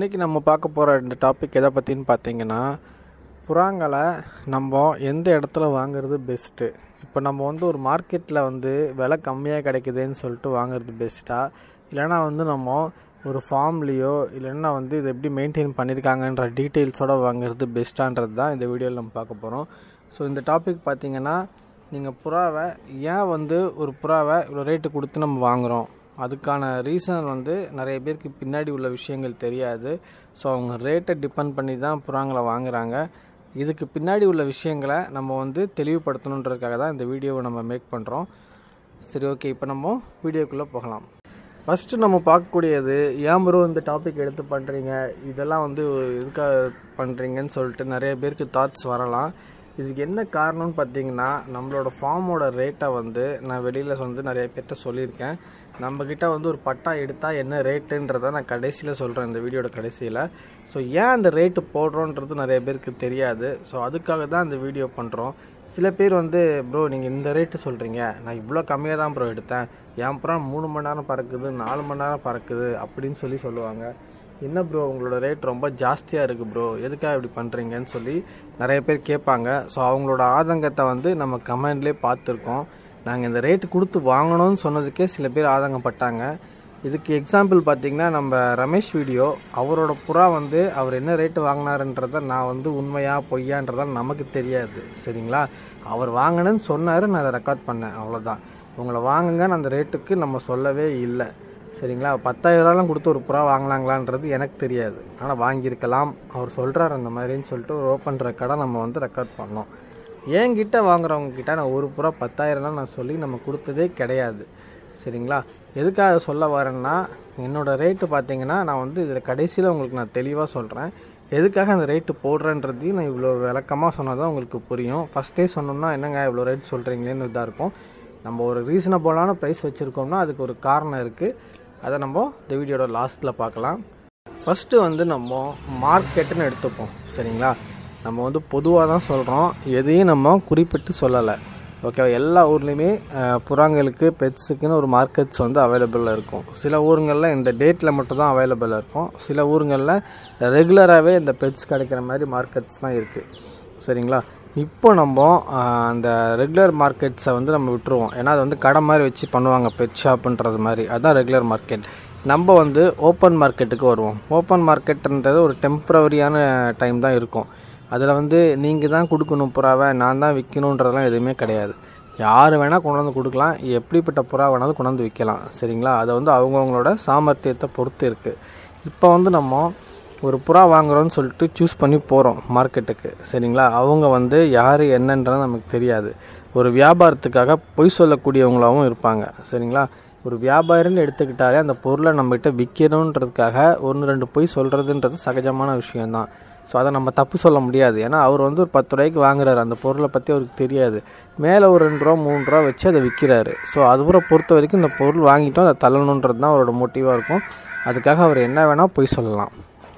இன்றைக்கி நம்ம பார்க்க போகிற இந்த டாபிக் எதை பற்றின்னு பார்த்தீங்கன்னா புறாங்களை நம்ம எந்த இடத்துல வாங்குறது பெஸ்ட்டு இப்போ நம்ம வந்து ஒரு மார்க்கெட்டில் வந்து விலை கம்மியாக கிடைக்குதுன்னு சொல்லிட்டு வாங்குறது பெஸ்ட்டா இல்லைன்னா வந்து நம்ம ஒரு ஃபார்ம்லேயோ இல்லைன்னா வந்து இது எப்படி மெயின்டைன் பண்ணியிருக்காங்கன்ற டீட்டெயில்ஸோடு வாங்குறது பெஸ்ட்டான்றது தான் இந்த வீடியோவில் நம்ம பார்க்க போகிறோம் ஸோ இந்த டாபிக் பார்த்தீங்கன்னா நீங்கள் புறாவை ஏன் வந்து ஒரு புறாவை இவ்வளோ ரேட்டு கொடுத்து நம்ம வாங்குகிறோம் அதுக்கான ரீசன் வந்து நிறைய பேருக்கு பின்னாடி உள்ள விஷயங்கள் தெரியாது ஸோ அவங்க ரேட்டை டிபெண்ட் பண்ணி தான் புறாங்களை வாங்குறாங்க இதுக்கு பின்னாடி உள்ள விஷயங்களை நம்ம வந்து தெளிவுபடுத்தணுன்றதுக்காக தான் இந்த வீடியோவை நம்ம மேக் பண்ணுறோம் சரி ஓகே இப்போ நம்ம வீடியோக்குள்ளே போகலாம் ஃபஸ்ட்டு நம்ம பார்க்கக்கூடியது ஏன் ப்ரோ இந்த டாபிக் எடுத்து பண்ணுறீங்க இதெல்லாம் வந்து எதுக்காக பண்ணுறீங்கன்னு சொல்லிட்டு நிறைய பேருக்கு தாட்ஸ் வரலாம் இதுக்கு என்ன காரணம்னு பார்த்தீங்கன்னா நம்மளோட ஃபார்மோட ரேட்டை வந்து நான் வெளியில் வந்து நிறைய பேர்கிட்ட சொல்லியிருக்கேன் நம்மக்கிட்ட வந்து ஒரு பட்டா எடுத்தால் என்ன ரேட்டுன்றதை நான் கடைசியில் சொல்கிறேன் இந்த வீடியோட கடைசியில் ஸோ ஏன் அந்த ரேட்டு போடுறோன்றது நிறைய பேருக்கு தெரியாது ஸோ அதுக்காக தான் இந்த வீடியோ பண்ணுறோம் சில பேர் வந்து ப்ரோ நீங்கள் இந்த ரேட்டு சொல்கிறீங்க நான் இவ்வளோ கம்மியாக தான் ப்ரோ எடுத்தேன் என் புறம் மூணு மணி நேரம் பறக்குது நாலு மணி நேரம் பறக்குது அப்படின்னு சொல்லி சொல்லுவாங்க என்ன ப்ரோ உங்களோட ரேட் ரொம்ப ஜாஸ்தியாக இருக்குது ப்ரோ எதுக்காக இப்படி பண்ணுறீங்கன்னு சொல்லி நிறைய பேர் கேட்பாங்க ஸோ அவங்களோட ஆதங்கத்தை வந்து நம்ம கமெண்ட்லேயே பார்த்துருக்கோம் நாங்கள் இந்த ரேட்டு கொடுத்து வாங்கணும்னு சொன்னதுக்கே சில பேர் ஆதங்கப்பட்டாங்க இதுக்கு எக்ஸாம்பிள் பார்த்தீங்கன்னா நம்ம ரமேஷ் வீடியோ அவரோட புறா வந்து அவர் என்ன ரேட்டு வாங்கினாருன்றத நான் வந்து உண்மையாக பொய்யான்றதா நமக்கு தெரியாது சரிங்களா அவர் வாங்கினேன்னு சொன்னார் நான் அதை ரெக்கார்ட் பண்ணேன் அவ்வளோதான் உங்களை வாங்குங்கன்னு அந்த ரேட்டுக்கு நம்ம சொல்லவே இல்லை சரிங்களா பத்தாயிரரூவாலாம் கொடுத்து ஒரு புறா வாங்கலாங்களான்றது எனக்கு தெரியாது ஆனால் வாங்கியிருக்கலாம் அவர் சொல்கிறார் அந்த மாதிரின்னு சொல்லிட்டு ஒரு ஓப்பன் ரெக்கார்டாக நம்ம வந்து ரெக்கார்ட் பண்ணோம் என்கிட்ட வாங்குறவங்க கிட்ட நான் ஒரு புறா பத்தாயிரம்லாம் நான் சொல்லி நம்ம கொடுத்ததே கிடையாது சரிங்களா எதுக்காக சொல்ல வரேன்னா என்னோடய ரேட்டு பார்த்தீங்கன்னா நான் வந்து இதில் கடைசியில் உங்களுக்கு நான் தெளிவாக சொல்கிறேன் எதுக்காக அந்த ரேட்டு போடுறேன்றதையும் நான் இவ்வளோ விளக்கமாக சொன்னால் தான் உங்களுக்கு புரியும் ஃபஸ்ட்டே சொன்னோம்னா என்னங்க இவ்வளோ ரேட் சொல்கிறீங்களேன்னு இதாக இருக்கும் நம்ம ஒரு ரீசனபிளான ப்ரைஸ் வச்சுருக்கோம்னா அதுக்கு ஒரு காரணம் இருக்குது அதை நம்ம இந்த வீடியோட லாஸ்ட்டில் பார்க்கலாம் ஃபஸ்ட்டு வந்து நம்ம மார்க்கெட்டுன்னு எடுத்துப்போம் சரிங்களா நம்ம வந்து பொதுவாக தான் சொல்கிறோம் எதையும் நம்ம குறிப்பிட்டு சொல்லலை ஓகே எல்லா ஊர்லேயுமே புறாங்களுக்கு பெட்ஸுக்குன்னு ஒரு மார்க்கெட்ஸ் வந்து அவைலபிளாக இருக்கும் சில ஊருங்களில் இந்த டேட்டில் மட்டும் தான் அவைலபிளாக இருக்கும் சில ஊருங்களில் ரெகுலராகவே இந்த பெட்ஸ் கிடைக்கிற மாதிரி மார்க்கெட்ஸ்லாம் இருக்குது சரிங்களா இப்போ நம்ம அந்த ரெகுலர் மார்க்கெட்ஸை வந்து நம்ம விட்டுருவோம் ஏன்னா அது வந்து கடை மாதிரி வச்சு பண்ணுவாங்க பெட் ஷாப்புன்றது மாதிரி அதுதான் ரெகுலர் மார்க்கெட் நம்ம வந்து ஓப்பன் மார்க்கெட்டுக்கு வருவோம் ஓப்பன் மார்க்கெட்டுன்றது ஒரு டெம்ப்ரவரியான டைம் தான் இருக்கும் அதில் வந்து நீங்கள் தான் கொடுக்கணும் புறாவை நான் தான் விற்கணுன்றதெல்லாம் எதுவுமே கிடையாது யார் வேணால் கொண்டு வந்து கொடுக்கலாம் எப்படிப்பட்ட புறா வேணாலும் கொண்டு வந்து விற்கலாம் சரிங்களா அதை வந்து அவங்கவுங்களோட சாமர்த்தியத்தை பொறுத்து இருக்குது இப்போ வந்து நம்ம ஒரு புறா வாங்குறோன்னு சொல்லிட்டு சூஸ் பண்ணி போகிறோம் மார்க்கெட்டுக்கு சரிங்களா அவங்க வந்து யார் என்னன்றது நமக்கு தெரியாது ஒரு வியாபாரத்துக்காக பொய் சொல்லக்கூடியவங்களாகவும் இருப்பாங்க சரிங்களா ஒரு வியாபாரின்னு எடுத்துக்கிட்டாலே அந்த பொருளை நம்மகிட்ட விற்கணுன்றதுக்காக ஒன்று ரெண்டு பொய் சொல்கிறதுன்றது சகஜமான விஷயந்தான் ஸோ அதை நம்ம தப்பு சொல்ல முடியாது ஏன்னா அவர் வந்து ஒரு பத்து ரூபாய்க்கு வாங்குறாரு அந்த பொருளை பற்றி அவருக்கு தெரியாது மேலே ஒரு ரெண்டு ரூபா மூணு ரூபா வச்சு அதை விற்கிறாரு ஸோ அதுவரை பொறுத்த வரைக்கும் இந்த பொருள் வாங்கிட்டோம் அதை தள்ளணுன்றது தான் அவரோட மோட்டிவாக இருக்கும் அதுக்காக அவர் என்ன வேணால் போய் சொல்லலாம்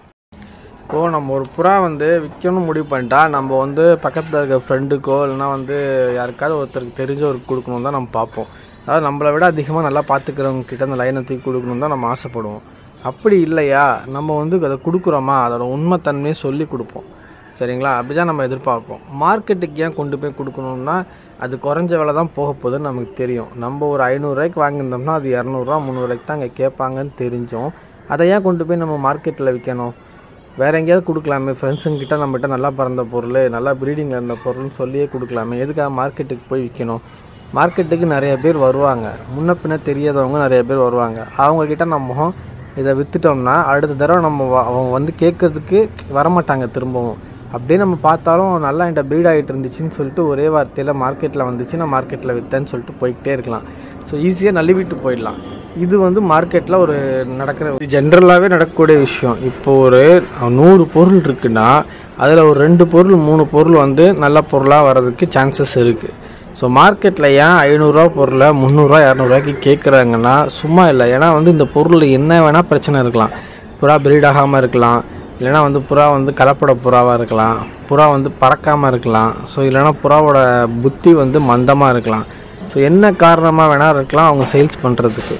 இப்போது நம்ம ஒரு புறா வந்து விற்கணும் முடிவு பண்ணிட்டா நம்ம வந்து பக்கத்தில் இருக்க ஃப்ரெண்டுக்கோ இல்லைனா வந்து யாருக்காவது ஒருத்தருக்கு தெரிஞ்சவருக்கு கொடுக்கணும் தான் நம்ம பார்ப்போம் அதாவது நம்மளை விட அதிகமாக நல்லா பார்த்துக்கிறவங்க கிட்ட அந்த லைனை தூக்கி கொடுக்கணும் தான் நம்ம ஆசைப்படுவோம் அப்படி இல்லையா நம்ம வந்து அதை கொடுக்குறோமா அதோட உண்மைத்தன்மையை சொல்லி கொடுப்போம் சரிங்களா அப்படி தான் நம்ம எதிர்பார்ப்போம் மார்க்கெட்டுக்கு ஏன் கொண்டு போய் கொடுக்கணும்னா அது குறைஞ்ச விலை தான் போக போகுதுன்னு நமக்கு தெரியும் நம்ம ஒரு ஐநூறுரூவாய்க்கு வாங்கியிருந்தோம்னா அது இரநூறுவா முந்நூறுவாய்க்கு தான் அங்கே கேட்பாங்கன்னு தெரிஞ்சோம் அதை ஏன் கொண்டு போய் நம்ம மார்க்கெட்டில் விற்கணும் வேறு எங்கேயாவது கொடுக்கலாமே ஃப்ரெண்ட்ஸுங்கிட்ட நம்மகிட்ட நல்லா பிறந்த பொருள் நல்லா ப்ரீடிங்கில் இருந்த பொருள்னு சொல்லியே கொடுக்கலாமே எதுக்காக மார்க்கெட்டுக்கு போய் விற்கணும் மார்க்கெட்டுக்கு நிறைய பேர் வருவாங்க முன்ன பின்ன தெரியாதவங்க நிறைய பேர் வருவாங்க அவங்கக்கிட்ட நம்ம இதை விற்றுட்டோம்னா அடுத்த தடவை நம்ம அவங்க வந்து கேட்கறதுக்கு வரமாட்டாங்க திரும்பவும் அப்படியே நம்ம பார்த்தாலும் நல்லா என்கிட்ட ப்ரீட் ஆகிட்டு இருந்துச்சுன்னு சொல்லிட்டு ஒரே வார்த்தையில் மார்க்கெட்டில் வந்துச்சு நான் மார்க்கெட்டில் விற்றேன்னு சொல்லிட்டு போய்கிட்டே இருக்கலாம் ஸோ ஈஸியாக நழுவிட்டு போயிடலாம் இது வந்து மார்க்கெட்டில் ஒரு நடக்கிற ஜென்ரலாகவே நடக்கக்கூடிய விஷயம் இப்போ ஒரு நூறு பொருள் இருக்குன்னா அதில் ஒரு ரெண்டு பொருள் மூணு பொருள் வந்து நல்ல பொருளாக வர்றதுக்கு சான்சஸ் இருக்குது ஸோ மார்க்கெட்டில் ஏன் ஐநூறுரூவா பொருளை முந்நூறுரூவா இரநூறுவாய்க்கு கேட்குறாங்கன்னா சும்மா இல்லை ஏன்னா வந்து இந்த பொருளில் என்ன வேணால் பிரச்சனை இருக்கலாம் புறா பிரீட் ஆகாமல் இருக்கலாம் இல்லைனா வந்து புறா வந்து கலப்பட புறாவாக இருக்கலாம் புறா வந்து பறக்காமல் இருக்கலாம் ஸோ இல்லைனா புறாவோட புத்தி வந்து மந்தமாக இருக்கலாம் ஸோ என்ன காரணமாக வேணால் இருக்கலாம் அவங்க சேல்ஸ் பண்ணுறதுக்கு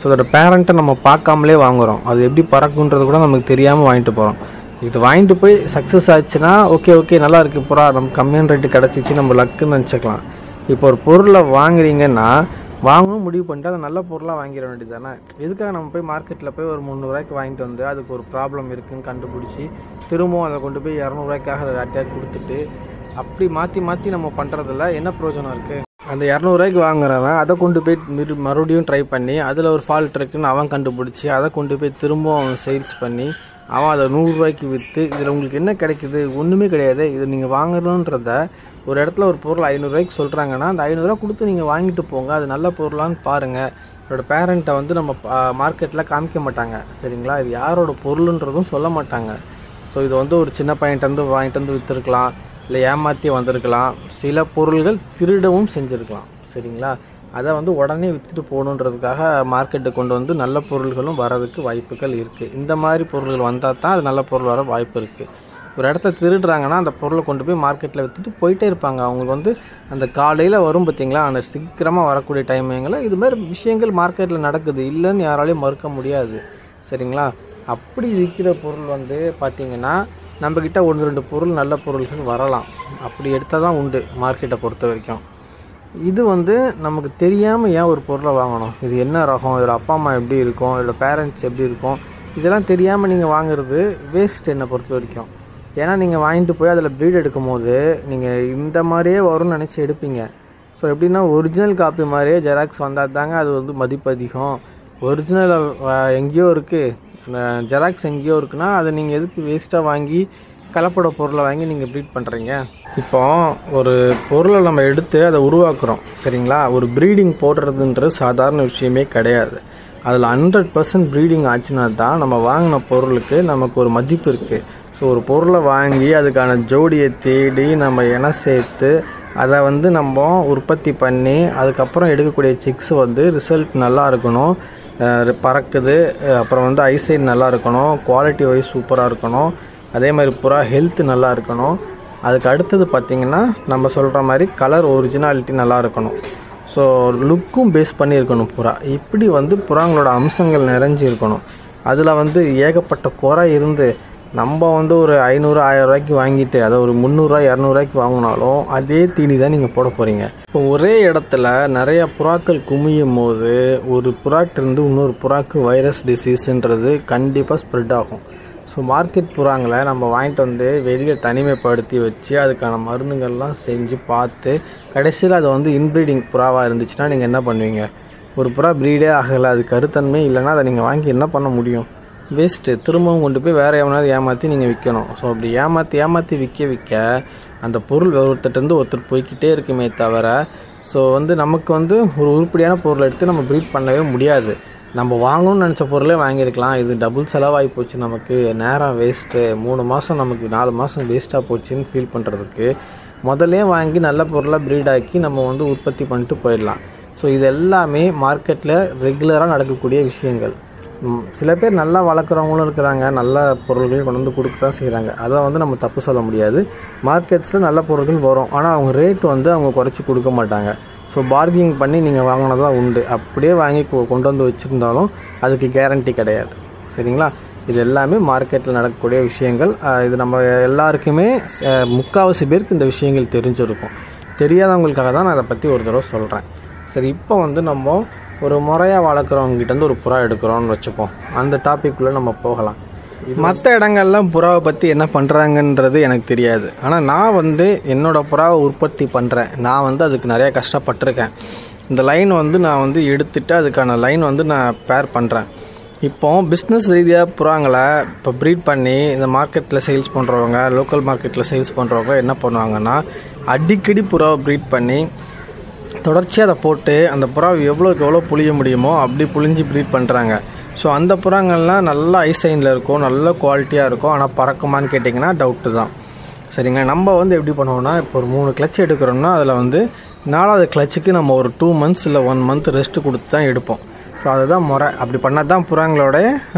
ஸோ அதோட பேரண்ட்டை நம்ம பார்க்காமலே வாங்குறோம் அது எப்படி பறக்குன்றது கூட நமக்கு தெரியாமல் வாங்கிட்டு போகிறோம் இது வாங்கிட்டு போய் சக்ஸஸ் ஆச்சுன்னா ஓகே ஓகே நல்லா இருக்கு புறா நம்ம கம்மியான ரேட்டு கிடச்சிச்சு நம்ம லக்குன்னு நினச்சிக்கலாம் இப்போ ஒரு பொருளை வாங்குறீங்கன்னா வாங்கணும் முடிவு பண்ணிட்டு அதை நல்ல பொருளாக வாங்கிட வேண்டியது தானே எதுக்காக நம்ம போய் மார்க்கெட்டில் போய் ஒரு முந்நூறுரூவாய்க்கு வாங்கிட்டு வந்து அதுக்கு ஒரு ப்ராப்ளம் இருக்குன்னு கண்டுபிடிச்சி திரும்பவும் அதை கொண்டு போய் இரநூறுவாய்க்காக அதை யார்ட்டையாக கொடுத்துட்டு அப்படி மாற்றி மாற்றி நம்ம பண்ணுறதுல என்ன பிரயோஜனம் இருக்குது அந்த இரநூறுவாய்க்கு வாங்குறவன் அதை கொண்டு போய் மிரு- மறுபடியும் ட்ரை பண்ணி அதில் ஒரு ஃபால்ட் இருக்குன்னு அவன் கண்டுபிடிச்சி அதை கொண்டு போய் திரும்பவும் அவன் சேல்ஸ் பண்ணி அவன் அதை நூறுரூவாய்க்கு விற்று இதில் உங்களுக்கு என்ன கிடைக்குது ஒன்றுமே கிடையாது இது நீங்கள் வாங்கணுன்றத ஒரு இடத்துல ஒரு பொருள் ஐநூறுரூவாய்க்கு சொல்கிறாங்கன்னா அந்த ஐநூறுரூவா கொடுத்து நீங்கள் வாங்கிட்டு போங்க அது நல்ல பொருளான்னு பாருங்கள் இதோட பேரண்ட்டை வந்து நம்ம மார்க்கெட்டில் காமிக்க மாட்டாங்க சரிங்களா இது யாரோட பொருளுன்றதும் சொல்ல மாட்டாங்க ஸோ இது வந்து ஒரு சின்ன பையன்ட்டு வந்து வாங்கிட்டு வந்து விற்றுருக்கலாம் இல்லை ஏமாற்றி வந்திருக்கலாம் சில பொருள்கள் திருடவும் செஞ்சுருக்கலாம் சரிங்களா அதை வந்து உடனே விற்றுட்டு போகணுன்றதுக்காக மார்க்கெட்டுக்கு கொண்டு வந்து நல்ல பொருள்களும் வரதுக்கு வாய்ப்புகள் இருக்குது இந்த மாதிரி பொருள்கள் வந்தால் தான் அது நல்ல பொருள் வர வாய்ப்பு இருக்குது ஒரு இடத்த திருடுறாங்கன்னா அந்த பொருளை கொண்டு போய் மார்க்கெட்டில் விற்றுட்டு போயிட்டே இருப்பாங்க அவங்களுக்கு வந்து அந்த காலையில் வரும் பார்த்தீங்களா அந்த சீக்கிரமாக வரக்கூடிய டைமிங்கில் இது மாதிரி விஷயங்கள் மார்க்கெட்டில் நடக்குது இல்லைன்னு யாராலையும் மறுக்க முடியாது சரிங்களா அப்படி விற்கிற பொருள் வந்து பார்த்தீங்கன்னா நம்மக்கிட்ட ஒன்று ரெண்டு பொருள் நல்ல பொருள்கள் வரலாம் அப்படி எடுத்தால் தான் உண்டு மார்க்கெட்டை பொறுத்த வரைக்கும் இது வந்து நமக்கு தெரியாமல் ஏன் ஒரு பொருளை வாங்கணும் இது என்ன ரகம் இதோட அப்பா அம்மா எப்படி இருக்கும் இதோட பேரண்ட்ஸ் எப்படி இருக்கும் இதெல்லாம் தெரியாமல் நீங்கள் வாங்குறது வேஸ்ட் என்னை பொறுத்த வரைக்கும் ஏன்னா நீங்கள் வாங்கிட்டு போய் அதில் ப்ரீட் எடுக்கும் போது நீங்கள் இந்த மாதிரியே வரும்னு நினச்சி எடுப்பீங்க ஸோ எப்படின்னா ஒரிஜினல் காப்பி மாதிரியே ஜெராக்ஸ் வந்தால் தாங்க அது வந்து மதிப்பு அதிகம் ஒரிஜினல் எங்கேயோ இருக்குது ஜெராக்ஸ் எங்கேயோ இருக்குன்னா அதை நீங்கள் எதுக்கு வேஸ்ட்டாக வாங்கி கலப்பட பொருளை வாங்கி நீங்கள் ப்ரீட் பண்ணுறீங்க இப்போ ஒரு பொருளை நம்ம எடுத்து அதை உருவாக்குறோம் சரிங்களா ஒரு ப்ரீடிங் போடுறதுன்றது சாதாரண விஷயமே கிடையாது அதில் ஹண்ட்ரட் பர்சன்ட் ப்ரீடிங் ஆச்சுன்னா தான் நம்ம வாங்கின பொருளுக்கு நமக்கு ஒரு மதிப்பு இருக்குது ஸோ ஒரு பொருளை வாங்கி அதுக்கான ஜோடியை தேடி நம்ம இனம் சேர்த்து அதை வந்து நம்ம உற்பத்தி பண்ணி அதுக்கப்புறம் எடுக்கக்கூடிய சிக்ஸ் வந்து ரிசல்ட் நல்லா இருக்கணும் அஹ் பறக்குது அஹ் அப்புறம் வந்து ஐசைட் நல்லா இருக்கணும் குவாலிட்டி வைஸ் சூப்பராக இருக்கணும் அதே மாதிரி புறா ஹெல்த் நல்லா இருக்கணும் அதுக்கு அடுத்தது பார்த்திங்கன்னா நம்ம சொல்கிற மாதிரி கலர் ஒரிஜினாலிட்டி நல்லா இருக்கணும் ஸோ லுக்கும் பேஸ் பண்ணி இருக்கணும் புறா இப்படி வந்து புறாங்களோட அம்சங்கள் நிறைஞ்சு இருக்கணும் அதில் வந்து ஏகப்பட்ட குறை இருந்து நம்ம வந்து ஒரு ஐநூறு ஆயிரம் ரூபாய்க்கு வாங்கிட்டு அதை ஒரு முந்நூறுரூவா இரநூறுவாய்க்கு வாங்கினாலும் அதே தீனி தான் நீங்கள் போட போகிறீங்க இப்போ ஒரே இடத்துல நிறைய புறாக்கள் குமியும் போது ஒரு புறாட்டிருந்து இன்னொரு புறாக்கு வைரஸ் டிசீஸ்ன்றது கண்டிப்பாக ஸ்ப்ரெட் ஆகும் ஸோ மார்க்கெட் புறாங்களை நம்ம வாங்கிட்டு வந்து வெளியே தனிமைப்படுத்தி வச்சு அதுக்கான மருந்துகள்லாம் செஞ்சு பார்த்து கடைசியில் அது வந்து இன்ப்ரீடிங் புறாவாக இருந்துச்சுன்னா நீங்கள் என்ன பண்ணுவீங்க ஒரு புறா ப்ரீடே ஆகலை அது கருத்தன்மை இல்லைன்னா அதை நீங்கள் வாங்கி என்ன பண்ண முடியும் வேஸ்ட்டு திரும்பவும் கொண்டு போய் வேறு எவனாவது ஏமாற்றி நீங்கள் விற்கணும் ஸோ அப்படி ஏமாற்றி ஏமாற்றி விற்க விற்க அந்த பொருள் ஒருத்தர்ட்டேருந்து ஒருத்தர் போய்க்கிட்டே இருக்குமே தவிர ஸோ வந்து நமக்கு வந்து ஒரு உருப்படியான பொருளை எடுத்து நம்ம ப்ரீட் பண்ணவே முடியாது நம்ம வாங்கணும்னு நினச்ச பொருளே வாங்கியிருக்கலாம் இது டபுள் செலவாகி போச்சு நமக்கு நேரம் வேஸ்ட்டு மூணு மாதம் நமக்கு நாலு மாதம் வேஸ்ட்டாக போச்சுன்னு ஃபீல் பண்ணுறதுக்கு முதல்லே வாங்கி நல்ல பொருளாக ப்ரீட் ஆக்கி நம்ம வந்து உற்பத்தி பண்ணிட்டு போயிடலாம் ஸோ இது எல்லாமே மார்க்கெட்டில் ரெகுலராக நடக்கக்கூடிய விஷயங்கள் ம், சில பேர் நல்லா வளர்க்குறவங்களும் இருக்கிறாங்க நல்ல பொருள்களையும் கொண்டு வந்து கொடுக்க தான் செய்கிறாங்க அதை வந்து நம்ம தப்பு சொல்ல முடியாது மார்க்கெட்ஸில் நல்ல பொருட்கள் வரும் ஆனால் அவங்க ரேட் வந்து அவங்க குறைச்சி கொடுக்க மாட்டாங்க ஸோ பார்கிங் பண்ணி நீங்கள் வாங்கினதா உண்டு அப்படியே வாங்கி கொ- கொண்டு வந்து வச்சுருந்தாலும் அதுக்கு கேரண்டி கிடையாது சரிங்களா இது எல்லாமே மார்க்கெட்டில் நடக்கக்கூடிய விஷயங்கள் அஹ், இது நம்ம எல்லாருக்குமே அஹ், முக்காவாசி பேருக்கு இந்த விஷயங்கள் தெரிஞ்சிருக்கும் தெரியாதவங்களுக்காக தான் நான் அதை பற்றி ஒரு தடவை சொல்கிறேன் சரி இப்போ வந்து நம்ம ஒரு முறையாக வளர்க்குறவங்ககிட்டேருந்து ஒரு புறா எடுக்கிறோம்னு வச்சுப்போம் அந்த டாபிக்குள்ளே நம்ம போகலாம் மற்ற இடங்கள்லாம் புறாவை பற்றி என்ன பண்ணுறாங்கன்றது எனக்கு தெரியாது ஆனால் நான் வந்து என்னோட புறாவை உற்பத்தி பண்ணுறேன் நான் வந்து அதுக்கு நிறைய கஷ்டப்பட்டிருக்கேன் இந்த லைன் வந்து நான் வந்து எடுத்துட்டு அதுக்கான லைன் வந்து நான் பேர் பண்ணுறேன் இப்போ பிஸ்னஸ் ரீதியாக புறாங்களை இப்போ ப்ரீட் பண்ணி இந்த மார்க்கெட்டில் சேல்ஸ் பண்ணுறவங்க லோக்கல் மார்க்கெட்டில் சேல்ஸ் பண்ணுறவங்க என்ன பண்ணுவாங்கன்னா அடிக்கடி புறாவை ப்ரீட் பண்ணி தொடர்ச்சியாக அதை போட்டு அந்த புறாவை எவ்வளோக்கு எவ்வளோ புளிய முடியுமோ அப்படி புளிஞ்சு ப்ரீட் பண்ணுறாங்க ஸோ அந்த புறாங்கள்லாம் நல்ல ஐசைனில் இருக்கும் நல்ல குவாலிட்டியாக இருக்கும் ஆனால் பறக்குமான்னு கேட்டிங்கன்னா டவுட்டு தான் சரிங்களா நம்ம வந்து எப்படி பண்ணுவோம்னா இப்போ ஒரு மூணு கிளச் எடுக்கிறோம்னா அதில் வந்து நாலாவது கிளச்சுக்கு நம்ம ஒரு டூ மந்த்ஸ் இல்லை ஒன் மந்த் ரெஸ்ட் கொடுத்து தான் எடுப்போம் ஸோ அதுதான் முறை அப்படி பண்ணால் தான் புறாங்களோட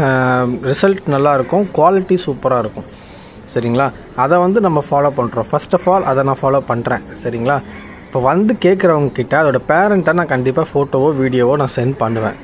ரிசல்ட் நல்லாயிருக்கும் குவாலிட்டி சூப்பராக இருக்கும் சரிங்களா அதை வந்து நம்ம ஃபாலோ பண்ணுறோம் ஃபர்ஸ்ட் ஆஃப் ஆல் அதை நான் ஃபாலோ பண்ணுறேன் சரிங்களா இப்போ வந்து கேட்குறவங்க கிட்ட அதோட பேரண்ட்டை நான் கண்டிப்பாக ஃபோட்டோவோ வீடியோவோ நான் சென்ட் பண்ணுவேன்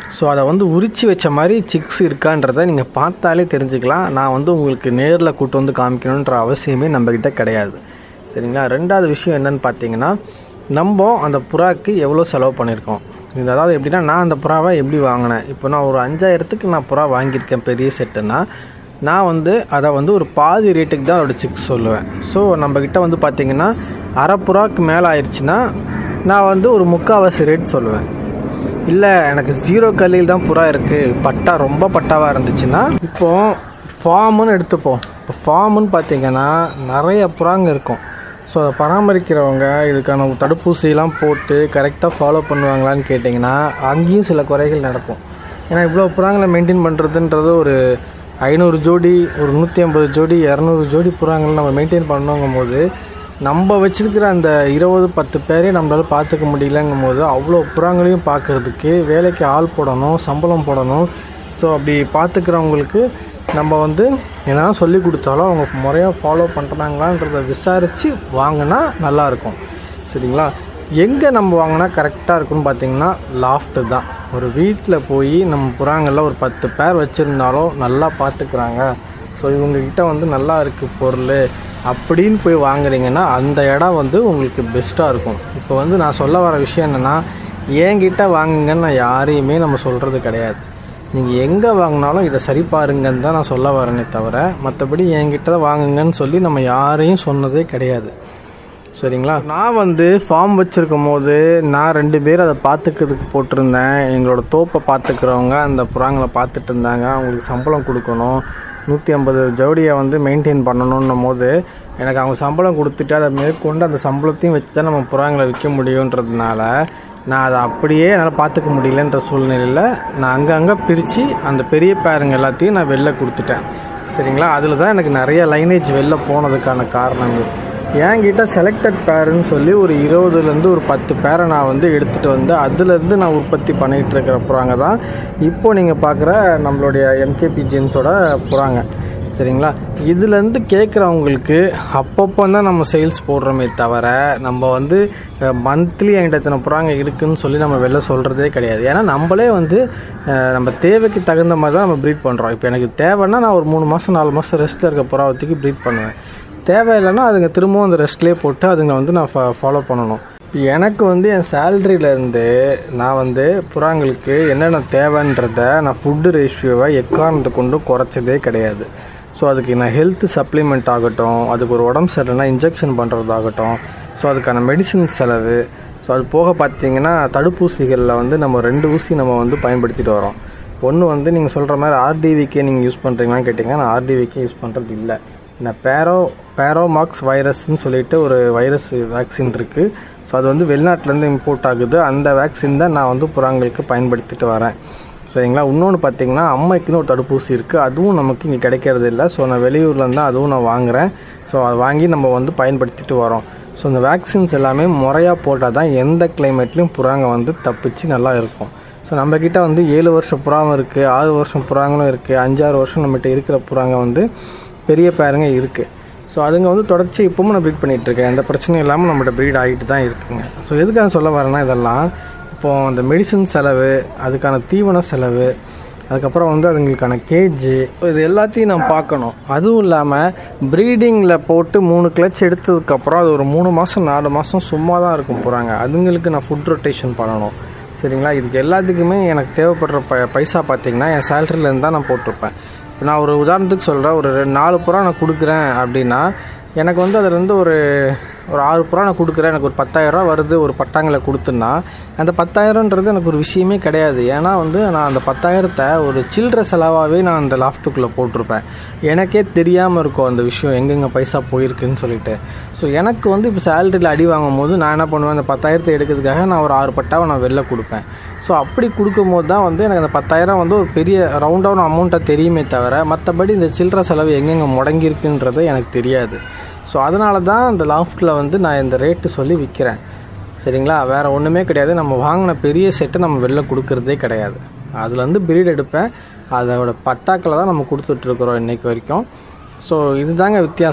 ஸோ அதை வந்து உரிச்சு வச்ச மாதிரி சிக்ஸ் இருக்கான்றதை நீங்கள் பார்த்தாலே தெரிஞ்சுக்கலாம் நான் வந்து உங்களுக்கு நேரில் கூட்டு வந்து காமிக்கணுன்ற அவசியமே நம்மக்கிட்ட கிடையாது சரிங்களா ரெண்டாவது விஷயம் என்னன்னு பார்த்தீங்கன்னா நம்ம அந்த புறாக்கு எவ்வளோ செலவு பண்ணியிருக்கோம் இது அதாவது எப்படின்னா நான் அந்த புறாவை எப்படி வாங்கினேன் இப்போ நான் ஒரு அஞ்சாயிரத்துக்கு நான் புறா வாங்கியிருக்கேன் பெரிய செட்டுன்னா நான் வந்து அதை வந்து ஒரு பாதி ரேட்டுக்கு தான் அதோட சிக்ஸ் சொல்லுவேன் ஸோ நம்மக்கிட்ட வந்து பார்த்திங்கன்னா அரை புறாக்கு மேலே ஆயிடுச்சுன்னா நான் வந்து ஒரு முக்கால்வாசி ரேட் சொல்லுவேன் இல்லை எனக்கு ஜீரோ கல்லில் தான் புறா இருக்குது பட்டா ரொம்ப பட்டாவாக இருந்துச்சுன்னா இப்போ ஃபார்முன்னு எடுத்துப்போம் இப்போ ஃபார்முன்னு பார்த்தீங்கன்னா நிறைய புறாங்க இருக்கும் ஸோ அதை பராமரிக்கிறவங்க இதுக்கான தடுப்பூசிலாம் போட்டு கரெக்டாக ஃபாலோ பண்ணுவாங்களான்னு கேட்டிங்கன்னா அங்கேயும் சில குறைகள் நடக்கும் ஏன்னா இவ்வளோ புறாங்களை மெயின்டைன் பண்ணுறதுன்றது ஒரு ஐநூறு ஜோடி ஒரு நூற்றி ஐம்பது ஜோடி இரநூறு ஜோடி புறாங்களை நம்ம மெயின்டைன் பண்ணோங்கும் போது நம்ம வச்சிருக்கிற அந்த இருபது பத்து பேரையும் நம்மளால் பார்த்துக்க முடியலங்கும் போது அவ்வளோ புறாங்களையும் பார்க்குறதுக்கு வேலைக்கு ஆள் போடணும் சம்பளம் போடணும் ஸோ அப்படி பார்த்துக்கிறவங்களுக்கு நம்ம வந்து என்னதான் சொல்லி கொடுத்தாலும் அவங்க முறையாக ஃபாலோ பண்ணுறாங்களான்றதை விசாரித்து வாங்கினா நல்லாயிருக்கும் சரிங்களா எங்கே நம்ம வாங்கினா கரெக்டாக இருக்குன்னு பார்த்தீங்கன்னா லாஃப்ட்டு தான் ஒரு வீட்டில் போய் நம்ம புறாங்களில் ஒரு பத்து பேர் வச்சுருந்தாலும் நல்லா பார்த்துக்கிறாங்க ஸோ இவங்கக்கிட்ட வந்து நல்லா இருக்குது பொருள் அப்படின்னு போய் வாங்குறீங்கன்னா அந்த இடம் வந்து உங்களுக்கு பெஸ்ட்டாக இருக்கும் இப்போ வந்து நான் சொல்ல வர விஷயம் என்னென்னா என்கிட்ட வாங்குங்கன்னு நான் யாரையுமே நம்ம சொல்கிறது கிடையாது நீங்கள் எங்கே வாங்கினாலும் இதை சரி பாருங்கன்னு தான் நான் சொல்ல வரேனே தவிர மற்றபடி என்கிட்ட தான் வாங்குங்கன்னு சொல்லி நம்ம யாரையும் சொன்னதே கிடையாது சரிங்களா நான் வந்து ஃபார்ம் வச்சுருக்கும் போது நான் ரெண்டு பேர் அதை பார்த்துக்கிறதுக்கு போட்டிருந்தேன் எங்களோட தோப்பை பார்த்துக்கிறவங்க அந்த புறாங்களை பார்த்துட்டு இருந்தாங்க அவங்களுக்கு சம்பளம் கொடுக்கணும் நூற்றி ஐம்பது ஜவுடியை வந்து மெயின்டைன் பண்ணணுன்னும் போது எனக்கு அவங்க சம்பளம் கொடுத்துட்டு அதை மேற்கொண்டு அந்த சம்பளத்தையும் வச்சு தான் நம்ம புறாங்களை விற்க முடியுன்றதுனால நான் அதை அப்படியே என்னால் பார்த்துக்க முடியலன்ற சூழ்நிலையில் நான் அங்கங்கே பிரித்து அந்த பெரிய பேருங்க எல்லாத்தையும் நான் வெளில கொடுத்துட்டேன் சரிங்களா அதில் தான் எனக்கு நிறைய லைனேஜ் வெளில போனதுக்கான காரணங்கள் என்கிட்ட செலக்டட் பேருன்னு சொல்லி ஒரு இருபதுலேருந்து ஒரு பத்து பேரை நான் வந்து எடுத்துகிட்டு வந்து அதுலேருந்து நான் உற்பத்தி பண்ணிகிட்டு இருக்கிற புறாங்க தான் இப்போ நீங்கள் பார்க்குற நம்மளுடைய எம்கேபி ஜென்ஸோட புறாங்க சரிங்களா இதுலேருந்து கேட்குறவங்களுக்கு அப்பப்போ தான் நம்ம சேல்ஸ் போடுறோமே தவிர நம்ம வந்து மந்த்லி என்கிட்ட இத்தனை புறாங்க இருக்குதுன்னு சொல்லி நம்ம வெளில சொல்கிறதே கிடையாது ஏன்னா நம்மளே வந்து அஹ், நம்ம தேவைக்கு தகுந்த மாதிரி தான் நம்ம ப்ரீட் பண்ணுறோம் இப்போ எனக்கு தேவைன்னா நான் ஒரு மூணு மாதம் நாலு மாதம் ரெஸ்ட்டில் இருக்க புறாவத்துக்கு ப்ரீட் பண்ணுவேன் தேவையில்லைன்னா அதுங்க திரும்பவும் அந்த ரெஸ்ட்லேயே போட்டு அதுங்க வந்து நான் ஃபாலோ பண்ணணும் இப்போ எனக்கு வந்து என் சேலரியிலேருந்து நான் வந்து புறாங்களுக்கு என்னென்ன தேவைன்றத நான் ஃபுட்டு ரேஷியோவை எக்காரணத்தை கொண்டு குறைச்சதே கிடையாது ஸோ அதுக்கு நான் ஹெல்த் சப்ளிமெண்ட் ஆகட்டும் அதுக்கு ஒரு உடம்பு சரியில்லைனா இன்ஜெக்ஷன் பண்ணுறதாகட்டும் ஸோ அதுக்கான மெடிசின் செலவு ஸோ அது போக பார்த்தீங்கன்னா தடுப்பூசிகளில் வந்து நம்ம ரெண்டு ஊசி நம்ம வந்து பயன்படுத்திட்டு வரோம் ஒன்று வந்து நீங்கள் சொல்கிற மாதிரி ஆர்டிவிக்கே நீங்கள் யூஸ் பண்ணுறீங்களான்னு கேட்டிங்கன்னா நான் ஆர்டிவிக்கே யூஸ் பண்ணுறது இல்லை நான் பேரோ பேரோமாக்ஸ் வைரஸ்ன்னு சொல்லிட்டு ஒரு வைரஸ் வேக்சின் இருக்குது ஸோ அது வந்து வெளிநாட்டிலேருந்து இம்போர்ட் ஆகுது அந்த வேக்சின் தான் நான் வந்து புறாங்களுக்கு பயன்படுத்திட்டு வரேன் சரிங்களா இன்னொன்று பார்த்தீங்கன்னா அம்மைக்குன்னு ஒரு தடுப்பூசி இருக்குது அதுவும் நமக்கு இங்கே கிடைக்கிறது இல்லை ஸோ நான் வெளியூர்லேருந்து தான் அதுவும் நான் வாங்குகிறேன் ஸோ அதை வாங்கி நம்ம வந்து பயன்படுத்திட்டு வரோம் ஸோ இந்த வேக்சின்ஸ் எல்லாமே முறையாக போட்டால் தான் எந்த கிளைமேட்லேயும் புறாங்க வந்து தப்பிச்சு நல்லா இருக்கும் ஸோ நம்மக்கிட்ட வந்து ஏழு வருஷம் புறாவும் இருக்குது ஆறு வருஷம் புறாங்களும் இருக்குது அஞ்சாறு வருஷம் நம்மகிட்ட இருக்கிற புறாங்க வந்து பெரிய பேருங்க இருக்குது ஸோ அதுங்க வந்து தொடர்ச்சி இப்பவும் நான் ப்ரீட் பண்ணிகிட்டு இருக்கேன் எந்த பிரச்சனையும் இல்லாமல் நம்மகிட்ட ப்ரீட் ஆகிட்டு தான் இருக்குங்க ஸோ எதுக்காக சொல்ல வரேன்னா இதெல்லாம் இப்போ அந்த மெடிசன் செலவு அதுக்கான தீவன செலவு அதுக்கப்புறம் வந்து அதுங்களுக்கான கேஜு இது எல்லாத்தையும் நான் பார்க்கணும் அதுவும் இல்லாமல் ப்ரீடிங்கில் போட்டு மூணு கிளச் எடுத்ததுக்கப்புறம் அது ஒரு மூணு மாதம் நாலு மாதம் சும்மா தான் இருக்கும் போகிறாங்க அதுங்களுக்கு நான் ஃபுட் ரொட்டேஷன் பண்ணணும் சரிங்களா இதுக்கு எல்லாத்துக்குமே எனக்கு தேவைப்படுற ப பைசா பார்த்தீங்கன்னா என் சேலரியிலேருந்து தான் நான் போட்டிருப்பேன் இப்போ நான் ஒரு உதாரணத்துக்கு சொல்கிறேன் ஒரு ரெண்டு நாலு புறா நான் கொடுக்குறேன் அப்படின்னா எனக்கு வந்து அதுலேருந்து ஒரு ஒரு ஆறு புறா நான் கொடுக்குறேன் எனக்கு ஒரு பத்தாயிரரூவா வருது ஒரு பட்டாங்களை கொடுத்துன்னா அந்த பத்தாயிரன்றது எனக்கு ஒரு விஷயமே கிடையாது ஏன்னா வந்து நான் அந்த பத்தாயிரத்தை ஒரு சில்லற செலவாகவே நான் அந்த லாஃப்ட்டுக்குள்ளே போட்டிருப்பேன் எனக்கே தெரியாமல் இருக்கும் அந்த விஷயம் எங்கெங்கே பைசா போயிருக்குன்னு சொல்லிட்டு ஸோ எனக்கு வந்து இப்போ சேலரியில் அடி வாங்கும் போது நான் என்ன பண்ணுவேன் அந்த பத்தாயிரத்தை எடுக்கிறதுக்காக நான் ஒரு ஆறு பட்டாவை நான் வெளில கொடுப்பேன் ஸோ அப்படி கொடுக்கும்போது தான் வந்து எனக்கு அந்த பத்தாயிரம் வந்து ஒரு பெரிய ரவுண்டான அமௌண்ட்டாக தெரியுமே தவிர மற்றபடி இந்த சில்லற செலவு எங்கெங்கே முடங்கியிருக்குன்றது எனக்கு தெரியாது ஸோ அதனால தான் இந்த லாஃப்ட்டில் வந்து நான் இந்த ரேட்டு சொல்லி விற்கிறேன் சரிங்களா வேறு ஒன்றுமே கிடையாது நம்ம வாங்கின பெரிய செட்டை நம்ம வெளில கொடுக்கறதே கிடையாது அதுலேருந்து பிரீட் எடுப்பேன் அதோட பட்டாக்களை தான் நம்ம கொடுத்துட்ருக்குறோம் இன்றைக்கு வரைக்கும் ஸோ இதுதாங்க வித்தியாசம்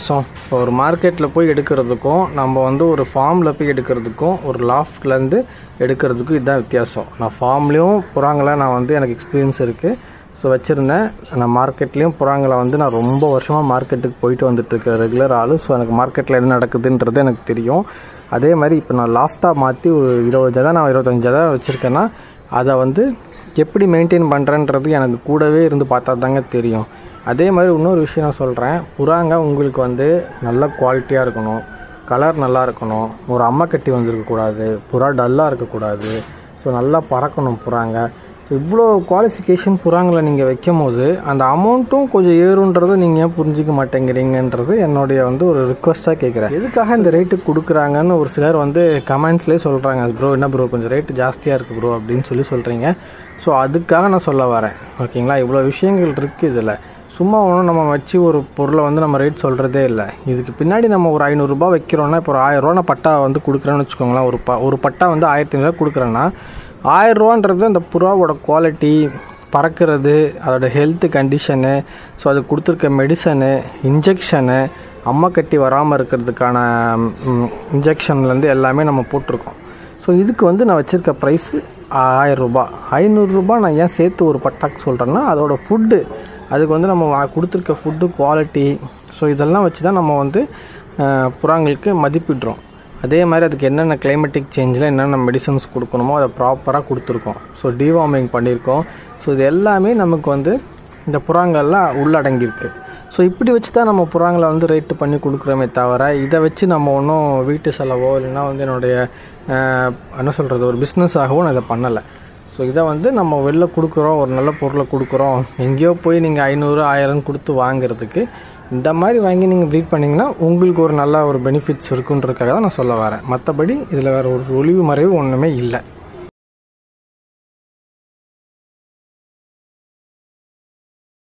இப்போ ஒரு மார்க்கெட்டில் போய் எடுக்கிறதுக்கும் நம்ம வந்து ஒரு ஃபார்மில் போய் எடுக்கிறதுக்கும் ஒரு லாஃப்ட்லேருந்து எடுக்கிறதுக்கும் இதுதான் வித்தியாசம் நான் ஃபார்ம்லேயும் புறாங்களை நான் வந்து எனக்கு எக்ஸ்பீரியன்ஸ் இருக்குது ஸோ வச்சுருந்தேன் நான் மார்க்கெட்லேயும் புறாங்களை வந்து நான் ரொம்ப வருஷமாக மார்க்கெட்டுக்கு போயிட்டு வந்துட்டுருக்கேன் ரெகுலர் ஆள் ஸோ எனக்கு மார்க்கெட்டில் என்ன நடக்குதுன்றது எனக்கு தெரியும் அதே மாதிரி இப்போ நான் லாஃப்டாக மாற்றி ஒரு இருபது ஜதா நான் இருபத்தஞ்சு ஜதா வச்சுருக்கேன்னா அதை வந்து எப்படி மெயின்டைன் பண்ணுறேன்றது எனக்கு கூடவே இருந்து பார்த்தா தாங்க தெரியும் அதே மாதிரி இன்னொரு விஷயம் நான் சொல்கிறேன் புறாங்க உங்களுக்கு வந்து நல்ல குவாலிட்டியாக இருக்கணும் கலர் நல்லா இருக்கணும் ஒரு அம்மை கட்டி வந்திருக்கக்கூடாது புறா டல்லாக இருக்கக்கூடாது ஸோ நல்லா பறக்கணும் புறாங்க ஸோ இவ்வளோ குவாலிஃபிகேஷன் புறாங்களை நீங்கள் வைக்கும் போது அந்த அமௌண்ட்டும் கொஞ்சம் ஏறுன்றதை நீங்கள் ஏன் புரிஞ்சிக்க மாட்டேங்கிறீங்கன்றது என்னுடைய வந்து ஒரு ரிக்வஸ்ட்டாக கேட்குறேன் எதுக்காக இந்த ரேட்டு கொடுக்குறாங்கன்னு ஒரு சிலர் வந்து கமெண்ட்ஸ்லேயே சொல்கிறாங்க ப்ரோ என்ன ப்ரோ கொஞ்சம் ரேட்டு ஜாஸ்தியாக இருக்குது ப்ரோ அப்படின்னு சொல்லி சொல்கிறீங்க ஸோ அதுக்காக நான் சொல்ல வரேன் ஓகேங்களா இவ்வளோ விஷயங்கள் இருக்குது இதில் சும்மா ஒன்றும் நம்ம வச்சு ஒரு பொருளை வந்து நம்ம ரேட் சொல்கிறதே இல்லை இதுக்கு பின்னாடி நம்ம ஒரு ஐநூறுரூபா வைக்கிறோன்னா இப்போ ஒரு ஆயிரரூவா நான் பட்டா வந்து கொடுக்குறேன்னு வச்சுக்கோங்களேன் ஒரு ப ஒரு பட்டா வந்து ஆயிரத்தி ஐநூறுரூவா கொடுக்குறேன்னா ஆயிரரூவான்றது அந்த புறாவோட குவாலிட்டி பறக்கிறது அதோட ஹெல்த் கண்டிஷனு ஸோ அது கொடுத்துருக்க மெடிசனு இன்ஜெக்ஷனு அம்மா கட்டி வராமல் இருக்கிறதுக்கான இன்ஜெக்ஷன்லேருந்து எல்லாமே நம்ம போட்டிருக்கோம் ஸோ இதுக்கு வந்து நான் வச்சுருக்க ப்ரைஸு ஆயிரரூபா ஐநூறுரூபா நான் ஏன் சேர்த்து ஒரு பட்டாக்கு சொல்கிறேன்னா அதோட ஃபுட்டு அதுக்கு வந்து நம்ம வா- கொடுத்துருக்க ஃபுட்டு குவாலிட்டி ஸோ இதெல்லாம் வச்சு தான் நம்ம வந்து அஹ், புறாங்களுக்கு மதிப்பிடுறோம் அதே மாதிரி அதுக்கு என்னென்ன கிளைமேட்டிக் சேஞ்சில் என்னென்ன மெடிசன்ஸ் கொடுக்கணுமோ அதை ப்ராப்பராக கொடுத்துருக்கோம் ஸோ டிவார்மிங் பண்ணியிருக்கோம் ஸோ இது எல்லாமே நமக்கு வந்து இந்த புறாங்கள்லாம் உள்ளடங்கியிருக்கு ஸோ இப்படி வச்சு தான் நம்ம புறாங்களை வந்து ரேட்டு பண்ணி கொடுக்குறோமே தவிர இதை வச்சு நம்ம ஒன்றும் வீட்டு செலவோ இல்லைன்னா வந்து என்னுடைய அஹ், என்ன சொல்கிறது ஒரு பிஸ்னஸாகவும் நான் இதை பண்ணலை ஸோ இதை வந்து நம்ம வெளில கொடுக்குறோம் ஒரு நல்ல பொருளை கொடுக்குறோம் எங்கேயோ போய் நீங்கள் ஐநூறு ஆயிரம் கொடுத்து வாங்குறதுக்கு இந்த மாதிரி வாங்கி நீங்கள் ப்ரீட் பண்ணிங்கன்னா உங்களுக்கு ஒரு நல்ல ஒரு பெனிஃபிட்ஸ் இருக்குன்றதுக்காக தான் நான் சொல்ல வரேன் மற்றபடி இதில் வேறு ஒரு ஒளிவு மறைவு ஒன்றுமே இல்லை